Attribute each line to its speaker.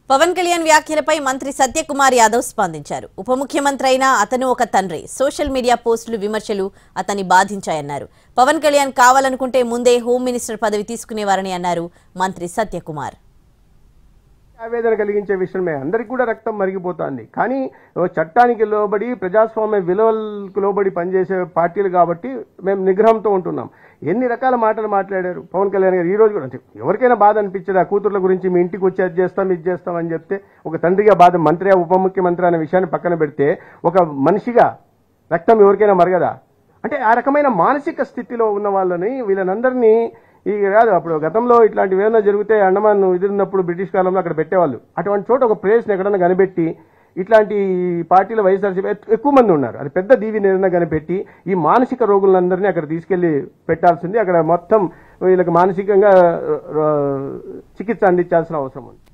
Speaker 1: పవన్ కళ్యాణ్ వ్యాఖ్యలపై మంత్రి సత్యకుమార్ యాదవ్ స్పందించారు ఉప ముఖ్యమంత్రి అయినా అతను ఒక తండ్రి సోషల్ మీడియా పోస్టులు విమర్శలు అతన్ని బాధించాయన్నారు పవన్ కళ్యాణ్ కావాలనుకుంటే ముందే హోం మినిస్టర్ పదవి తీసుకునేవారని అన్నారు మంత్రి సత్యకుమార్
Speaker 2: ఆవేదన కలిగించే విషయమే అందరికీ కూడా రక్తం మరిగిపోతుంది కానీ ఓ చట్టానికి లోబడి ప్రజాస్వామ్య విలువలకు లోబడి పనిచేసే పార్టీలు కాబట్టి మేము నిగ్రహంతో ఉంటున్నాం ఎన్ని రకాల మాటలు మాట్లాడారు పవన్ కళ్యాణ్ గారు ఈ రోజు కూడా అంటే ఎవరికైనా బాధ అనిపించదు ఆ కూతుర్ల గురించి మీ ఇంటికి వచ్చి అది చేస్తాం ఇది చేస్తాం అని చెప్తే ఒక తండ్రిగా బాధ మంత్రి ఉప ముఖ్యమంత్రి అనే విషయాన్ని పక్కన పెడితే ఒక మనిషిగా రక్తం ఎవరికైనా మరగదా అంటే ఆ రకమైన మానసిక స్థితిలో ఉన్న వాళ్ళని వీళ్ళనందరినీ ఈ కాదు అప్పుడు గతంలో ఇట్లాంటివి ఏమైనా జరిగితే అండమాన్ ఎదిరినప్పుడు బ్రిటిష్ కాలంలో అక్కడ పెట్టేవాళ్ళు అటువంటి చోట ఒక ప్లేస్ని ఎక్కడన్నా కనిపెట్టి ఇట్లాంటి పార్టీల వైఎస్ఆర్సీపీ ఎక్కువ మంది ఉన్నారు అది పెద్ద దీవిని ఏదైనా కనిపెట్టి ఈ మానసిక రోగులందరినీ అక్కడ తీసుకెళ్లి పెట్టాల్సింది అక్కడ మొత్తం వీళ్ళకి మానసికంగా ఆ, చికిత్స అందించాల్సిన అవసరం ఉంది